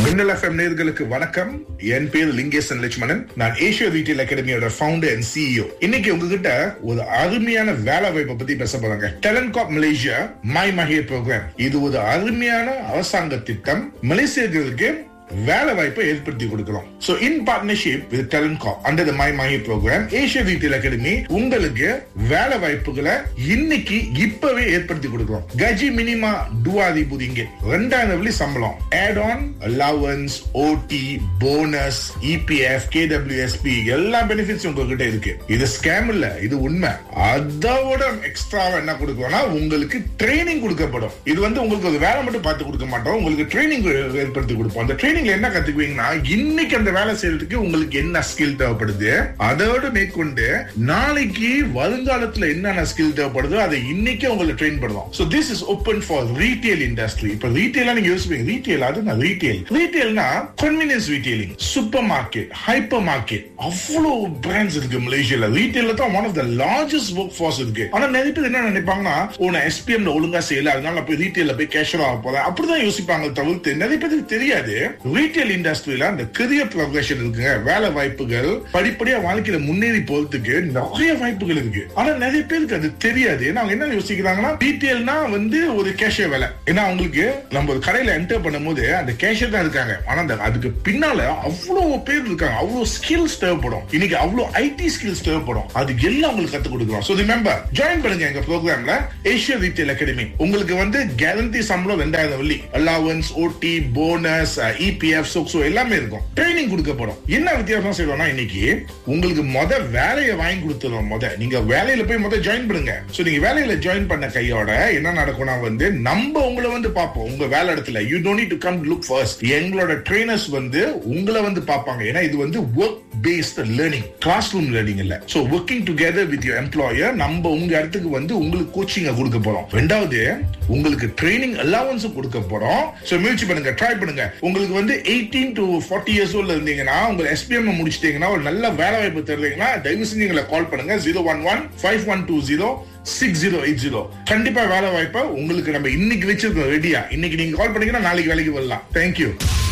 மின்னல் எஃப்எம் நேர்களுக்கு வணக்கம் என் பேர் லிங்கேசன் லட்சுமணன் நான் ஏஷியா ரீட்டைல் அகாடமியோட ஃபவுண்டர் அண்ட் சிஇஓ இன்னைக்கு உங்ககிட்ட ஒரு அருமையான வேலை வாய்ப்பை பத்தி பேச போறாங்க talent corp Malaysia my Mahir programme இது ஒரு அருமையான அரசாங்க திட்டம் மலேசியர்களுக்கு வேலை வாய்ப்பை ஏற்படுத்தி கொடுக்கிறோம் so in partnership with talent corp under the my Mahir programme Asia retail academy உங்களுக்கு வேலை வாய்ப்புகளை இன்னைக்கு இப்பவே ஏற்படுத்தி கொடுக்கிறோம் கஜி மினிமா டுவாதி புதிங்க ரெண்டாயிரம் வெள்ளி சம்பளம் add on allowance OT bonus EPF KWSP எல்லா பெனிஃபிட்ஸ் உங்ககிட்ட இருக்கு இது ஸ்கேம் இல்ல இது உண்மை அதோட எக்ஸ்ட்ரா என்ன கொடுக்கணும்னா உங்களுக்கு ட்ரைனிங் கொடுக்கப்படும் இது வந்து உங்களுக்கு ஒரு வேலை மட்டும் பார்த்து கொடுக்க மாட்டோம் உங்களுக்கு ட்ரைனிங் ஏற்படுத்தி கொடுப்போம் அந்த ட்ரைனிங்ல என்ன கத்துக்குவீங்கன்னா இன்னைக்கு அந்த வேலை செய்யறதுக்கு உங்களுக்கு என்ன ஸ்கில் தேவைப்படுது அதோட மேற்கொண்டு நாளைக்கு வருங்காலத்துல என்னென்ன ஸ்கில் தேவைப்படுதோ அதை இன்னைக்கே உங்களுக்கு ட்ரெயின் பண்ணுவோம் so this is open for retail industry இப்ப ரீட்டைலா நீங்க யோசிப்பீங்க ரீட்டைல் அது நான் ரீட்டைல் ரீட்டைல்னா convenience retailing supermarket hypermarket அவ்வளவு பிராண்ட்ஸ் இருக்கு மலேசியால ரீட்டைல்ல தான் one of the largest workforce இருக்கு ஆனா நிறைய பேர் என்ன நினைப்பாங்கன்னா ஓ நான் எஸ்பிஎம்ல ஒழுங்கா செய்யல அதனால நான் போய் ரீட்டைல்ல போய் கேஷர் ஆக போறேன் அப்படிதான் யோசிப்பாங்க தவிர்த்து நிறைய பேருக்கு தெரியாது ரீட்டைல் இண்டஸ்ட்ரியில அந்த கரியர் ப்ரொக்ரஷன் இருக்குங்க வேலை வாய்ப்புகள் படிப்படியா வாழ்க்கையில முன்னேறி போறதுக்கு நிறைய வாய்ப்புகள் இருக்கு ஆனா நிறைய பேருக்கு அது தெரியாது ஏன்னா அவங்க என்ன யோசிக்கிறாங்கன்னா ரீட்டைல்னா வந்து ஒரு கேஷியர் வேலை ஏன்னா அவங்களுக்கு நம்ம ஒரு கடையில என்டர் பண்ணும்போது அந்த கேஷியர் தான் இருக்காங்க ஆனா அந்த அதுக்கு பின்னால அவ்வளவு பேர் இருக்காங்க அவ்வளவு ஸ்கில்ஸ் தேவைப்படும் இன்னைக்கு அவ்வளவு ஐடி ஸ்கில்ஸ் தேவைப்படும் அது எல்லாம் உங்களுக்கு கத்து கொடுக்குறோம் சோ ரிமெம்பர் ஜாயின் பண்ணுங்க எங்க ப்ரோக்ராம்ல ஏஷியா ரீட்டைல் அகாடமி உங்களுக்கு வந்து கேரண்டி சம்பளம் ரெண்டாயிரம் வெள்ளி அலவன்ஸ் ஓடி போனஸ் இபிஎஃப் சோக்ஸோ எல்லாமே இருக்கும் ட்ரைனிங் கொடுக்கப்படும் என்ன வித்தியாசம் செய்வோம்னா இன்னைக்கு உங்களுக்கு மொத வேலையை வாங்கி கொடுத்துருவோம் மொத நீங்க வேலையில போய் மொத ஜாயின் பண்ணுங்க சோ நீங்க வேலையில ஜாயின் பண்ண கையோட என்ன நடக்கும்னா வந்து நம்ம உங்களை வந்து பார்ப்போம் உங்க வேலை இடத்துல you don't need to come look first எங்களோட ட்ரைனர்ஸ் வந்து உங்களை வந்து பார்ப்பாங்க ஏன்னா இது வந்து work based learning classroom learning இல்ல so working together with your employer நம்ம உங்க இடத்துக்கு வந்து உங்களுக்கு கோச்சிங்க கொடுக்க போறோம் ரெண்டாவது உங்களுக்கு ட்ரைனிங் அலவன்ஸும் கொடுக்க போறோம் சோ முயற்சி பண்ணுங்க ட்ரை பண்ணுங்க உங்களுக்கு வந்து எயிட்டீன் டு ஃபார்ட்டி இயர்ஸ் ஓல்ல இருந்தீங்கன்னா உங்க எஸ்பிஎம் முடிச்சிட்டீங்கன்னா ஒரு நல்ல வேலை வாய்ப்பு தருவீங்கன்னா தயவு செஞ்சு எங்களை கால் பண்ணுங்க zero one one five one two zero six zero eight zero கண்டிப்பா வேலை வாய்ப்பை உங்களுக்கு நம்ம இன்னைக்கு வச்சிருக்கோம் ரெடியா இன்னைக்கு நீங்க கால் பண்ணீங்கன்னா நாளைக்கு வேலைக்கு வரலாம் தேங்க்யூ